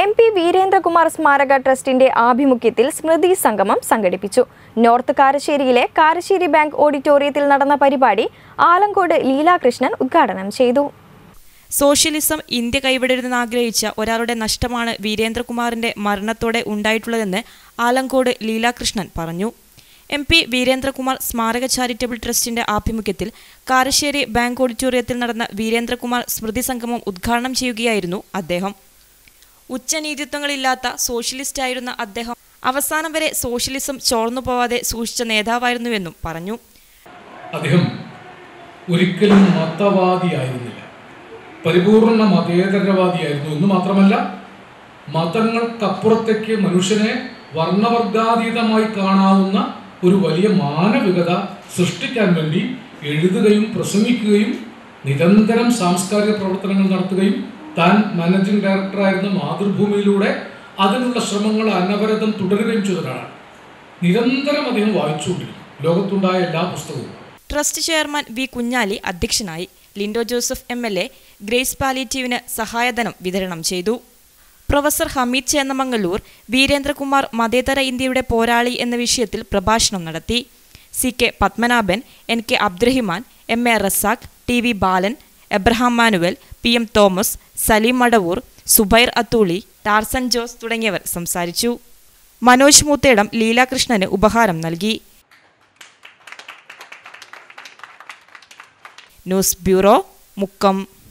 M P Veerendrakumar സ്മാരക ട്രസ്റ്റിന്റെ ആഭിമുഖ്യത്തിൽ സ്മൃതി സംഗമം സംഘടിപ്പിച്ചു നോർത്ത് കാരശ്ശേരിയിലെ കാരശ്ശേരി ബാങ്ക് ഓഡിറ്റോറിയത്തിൽ നടന്ന പരിപാടി ആലങ്കോട് ലീലാകൃഷ്ണൻ ഉദ്ഘാടനം ചെയ്തു സോഷ്യലിസം ഇന്ത്യ കൈവിടരുതെന്ന് ആഗ്രഹിച്ച ഒരാളുടെ നഷ്ടമാണ് വീരേന്ദ്രകുമാറിന്റെ മരണത്തോടെ ഉണ്ടായിട്ടുള്ളതെന്ന് ആലങ്കോട് ലീലാകൃഷ്ണൻ പറഞ്ഞു എം പി വീരേന്ദ്രകുമാർ സ്മാരക ചാരിറ്റബിൾ ട്രസ്റ്റിന്റെ ആഭിമുഖ്യത്തിൽ കാരശ്ശേരി ബാങ്ക് ഓഡിറ്റോറിയത്തിൽ നടന്ന വീരേന്ദ്രകുമാർ സ്മൃതി സംഗമം ഉദ്ഘാടനം ചെയ്യുകയായിരുന്നു അദ്ദേഹം ഉച്ചനീതിത്വങ്ങളില്ലാത്ത സോഷ്യലിസ്റ്റായിരുന്ന അദ്ദേഹം അവസാനം വരെ സോഷ്യലിസം ചോർന്നു പോവാതെ സൂക്ഷിച്ച നേതാവായിരുന്നുവെന്നും പറഞ്ഞു അദ്ദേഹം ഒരിക്കലും മതവാദിയായിരുന്നില്ല പരിപൂർണ മതേതരവാദിയായിരുന്നു എന്ന് മാത്രമല്ല മതങ്ങൾക്കപ്പുറത്തേക്ക് മനുഷ്യനെ വർണ്ണവർഗാതീതമായി കാണാവുന്ന ഒരു വലിയ മാനവികത സൃഷ്ടിക്കാൻ വേണ്ടി എഴുതുകയും പ്രസംഗിക്കുകയും നിരന്തരം സാംസ്കാരിക പ്രവർത്തനങ്ങൾ നടത്തുകയും താൻ മാനേജിംഗ് ഡയറക്ടറായിരുന്ന മാതൃഭൂമിയിലൂടെ അതിനുള്ള ശ്രമങ്ങൾ അനവരതം തുടരുകയും ചെയ്ത ഒരാളാണ് നിരന്തരം അദ്ദേഹം വായിച്ചുകൊണ്ടിരുന്നു ലോകത്തുണ്ടായ എല്ലാ പുസ്തകവും ട്രസ്റ്റ് ചെയർമാൻ വി കുഞ്ഞാലി അധ്യക്ഷനായി Linto Joseph M L A grace പാലിറ്റീവിന് സഹായധനം വിതരണം ചെയ്തു പ്രൊഫസർ ഹമീദ് ചേന്നമംഗല്ലൂർ വീരേന്ദ്രകുമാർ മതേതര ഇന്ത്യയുടെ പോരാളി എന്ന വിഷയത്തിൽ പ്രഭാഷണം നടത്തി C K Padmanabhan N K Abdurahiman M A Razak T V Balan Abraham Manuel P M Thomas Saleem Madavoor Zubair Athuli Tarzan Jose തുടങ്ങിയവർ സംസാരിച്ചു മനോജ് മൂത്തേടം ലീലാകൃഷ്ണന് ഉപഹാരം നൽകി ന്യൂസ് ബ്യൂറോ മുക്കം